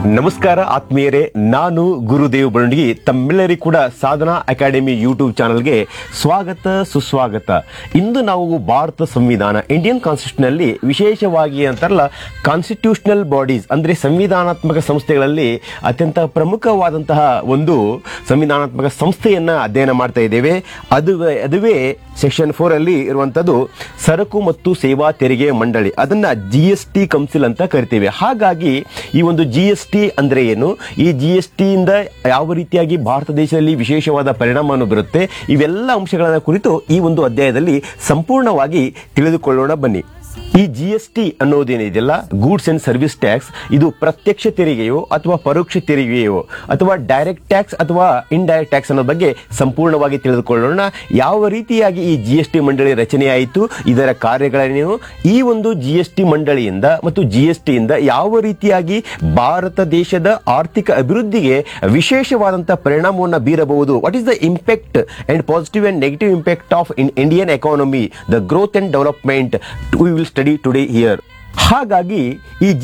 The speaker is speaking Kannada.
ನಮಸ್ಕಾರ ಆತ್ಮೀಯರೇ ನಾನು ಗುರುದೇವ್ ಬರಂಡಿಗಿ ತಮ್ಮೆಲ್ಲರಿಗೂ ಕೂಡ ಸಾಧನಾ ಅಕಾಡೆಮಿ ಯೂಟ್ಯೂಬ್ ಚಾನಲ್ಗೆ ಸ್ವಾಗತ ಸುಸ್ವಾಗತ ಇಂದು ನಾವು ಭಾರತ ಸಂವಿಧಾನ ಇಂಡಿಯನ್ ಕಾನ್ಸ್ಟಿಟ್ಯೂಷನ್ ನಲ್ಲಿ ವಿಶೇಷವಾಗಿ ಅಂತಾರಲ್ಲ ಕಾನ್ಸ್ಟಿಟ್ಯೂಷನಲ್ ಬಾಡೀಸ್ ಅಂದ್ರೆ ಸಂವಿಧಾನಾತ್ಮಕ ಸಂಸ್ಥೆಗಳಲ್ಲಿ ಅತ್ಯಂತ ಪ್ರಮುಖವಾದಂತಹ ಒಂದು ಸಂವಿಧಾನಾತ್ಮಕ ಸಂಸ್ಥೆಯನ್ನ ಅಧ್ಯಯನ ಮಾಡ್ತಾ ಇದ್ದೇವೆ ಅದುವೇ ಅದುವೇ ಸೆಕ್ಷನ್ ಫೋರ್ ಅಲ್ಲಿ ಇರುವಂತದ್ದು ಸರಕು ಮತ್ತು ಸೇವಾ ತೆರಿಗೆ ಮಂಡಳಿ ಅದನ್ನ ಜಿ ಎಸ್ ಟಿ ಕೌನ್ಸಿಲ್ ಅಂತ ಕರಿತೇವೆ ಹಾಗಾಗಿ ಈ ಒಂದು ಜಿ ಎಸ್ ಟಿ ಅಂದ್ರೆ ಏನು ಈ ಜಿ ಎಸ್ ಟಿ ಇಂದ ಯಾವ ರೀತಿಯಾಗಿ ಭಾರತ ದೇಶದಲ್ಲಿ ವಿಶೇಷವಾದ ಪರಿಣಾಮವನ್ನು ಬರುತ್ತೆ ಇವೆಲ್ಲ ಅಂಶಗಳ ಕುರಿತು ಈ ಒಂದು ಅಧ್ಯಾಯದಲ್ಲಿ ಸಂಪೂರ್ಣವಾಗಿ ತಿಳಿದುಕೊಳ್ಳೋಣ ಬನ್ನಿ ಈ ಜಿ ಎಸ್ ಟಿ ಅನ್ನೋದೇನಿದೆಯಲ್ಲ ಗೂಡ್ಸ್ ಅಂಡ್ ಸರ್ವಿಸ್ ಟ್ಯಾಕ್ಸ್ ಇದು ಪ್ರತ್ಯಕ್ಷ ತೆರಿಗೆಯೋ ಅಥವಾ ಪರೋಕ್ಷ ತೆರಿಗೆಯೋ ಅಥವಾ ಡೈರೆಕ್ಟ್ ಟ್ಯಾಕ್ಸ್ ಅಥವಾ ಇಂಡೈರೆಕ್ಟ್ ಟ್ಯಾಕ್ಸ್ ಅನ್ನೋ ಬಗ್ಗೆ ಸಂಪೂರ್ಣವಾಗಿ ತಿಳಿದುಕೊಳ್ಳೋಣ ಯಾವ ರೀತಿಯಾಗಿ ಈ ಜಿ ಎಸ್ ಟಿ ಮಂಡಳಿ ರಚನೆಯಾಯಿತು ಇದರ ಕಾರ್ಯಗಳೇನು ಈ ಒಂದು ಜಿ ಎಸ್ ಟಿ ಮಂಡಳಿಯಿಂದ ಮತ್ತು ಜಿ ಎಸ್ ಟಿಯಿಂದ ಯಾವ ರೀತಿಯಾಗಿ ಭಾರತ ದೇಶದ ಆರ್ಥಿಕ ಅಭಿವೃದ್ಧಿಗೆ ವಿಶೇಷವಾದಂತಹ ಪರಿಣಾಮವನ್ನು ಬೀರಬಹುದು what is the impact and positive and negative impact of in Indian economy the growth and development we will study today here ಹಾಗಾಗಿ ಈ